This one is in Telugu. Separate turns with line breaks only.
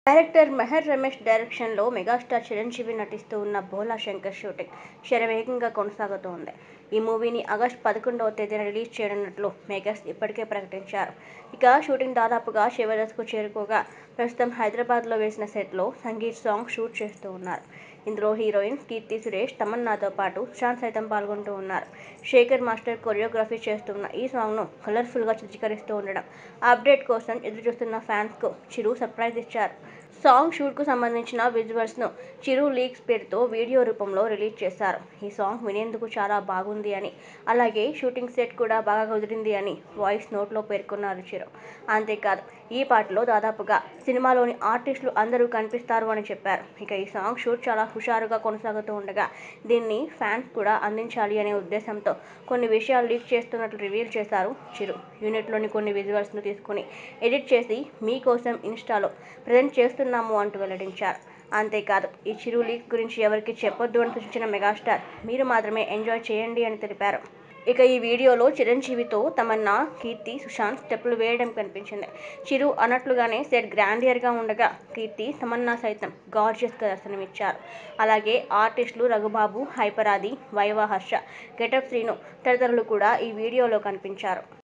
డైరెక్టర్ మెహర్ రమేష్ డైరెక్షన్లో మెగాస్టార్ చిరంజీవి నటిస్తూ ఉన్న భోలా శంకర్ షూటింగ్ శరవేగంగా కొనసాగుతోంది. ఈ మూవీని ఆగస్టు పదకొండువ తేదీన రిలీజ్ చేయనున్నట్లు మేకర్స్ ఇప్పటికే ప్రకటించారు. ఇక షూటింగ్ దాదాపుగా చివరి దశకు చేరుకోగా ప్రస్తుతం హైదరాబాద్లో వేసిన సెట్లో సంగీత్ సాంగ్ షూట్ చేస్తూ ఉన్నారు. ఇందులో హీరోయిన్ కీర్తి సురేశ్, తమన్నాతో పాటు సుశాంత్ సైతం పాల్గొంటూ ఉన్నారు. శేఖర్ మాస్టర్ కొరియోగ్రఫీ చేస్తున్న ఈ సాంగ్ను కలర్ఫుల్గా చిత్రీకరిస్తూ ఉండడం, ఆ అప్డేట్ కోసం ఎదురుచూస్తున్న ఫ్యాన్స్కు చిరు సర్ప్రైజ్ ఇచ్చారు. సాంగ్ షూట్కు సంబంధించిన విజువల్స్ను చిరు లీక్స్ పేరుతో వీడియో రూపంలో రిలీజ్ చేశారు. ఈ సాంగ్ వినేందుకు చాలా బాగుంది అని, అలాగే షూటింగ్ సెట్ కూడా బాగా కుదిరింది అని వాయిస్ నోట్లో పేర్కొన్నారు చిరు. అంతేకాదు ఈ పాటలో దాదాపుగా సినిమాలోని ఆర్టిస్టులు అందరూ కనిపిస్తారు అని చెప్పారు. ఇక ఈ సాంగ్ షూట్ చాలా హుషారుగా కొనసాగుతూ ఉండగా దీన్ని ఫ్యాన్స్ కూడా అందించాలి అనే ఉద్దేశంతో కొన్ని విషయాలు లీక్ చేస్తున్నట్లు రివీల్ చేశారు చిరు. యూనిట్లోని కొన్ని విజువల్స్ను తీసుకుని ఎడిట్ చేసి మీ కోసం ఇన్స్టాలో ప్రజెంట్ చేస్తున్నాము అంటూ వెల్లడించారు. అంతేకాదు ఈ చిరు లీక్స్ గురించి ఎవరికీ చెప్పొద్దు అని సూచించిన మెగాస్టార్ మీరు మాత్రమే ఎంజాయ్ చేయండి అని తెలిపారు. ఇక ఈ వీడియోలో చిరంజీవితో తమన్నా, కీర్తి సుశాంత్ స్టెప్పులు వేయడం కనిపించింది. చిరు అన్నట్లుగానే సెట్ గ్రాండియర్గా ఉండగా కీర్తి, తమన్నా సైతం గార్జియస్గా దర్శనమిచ్చారు. అలాగే ఆర్టిస్టులు Raghubabu, hyper Aadi, viva Harsha, getup Srinu తదితరులు కూడా ఈ వీడియోలో కనిపించారు.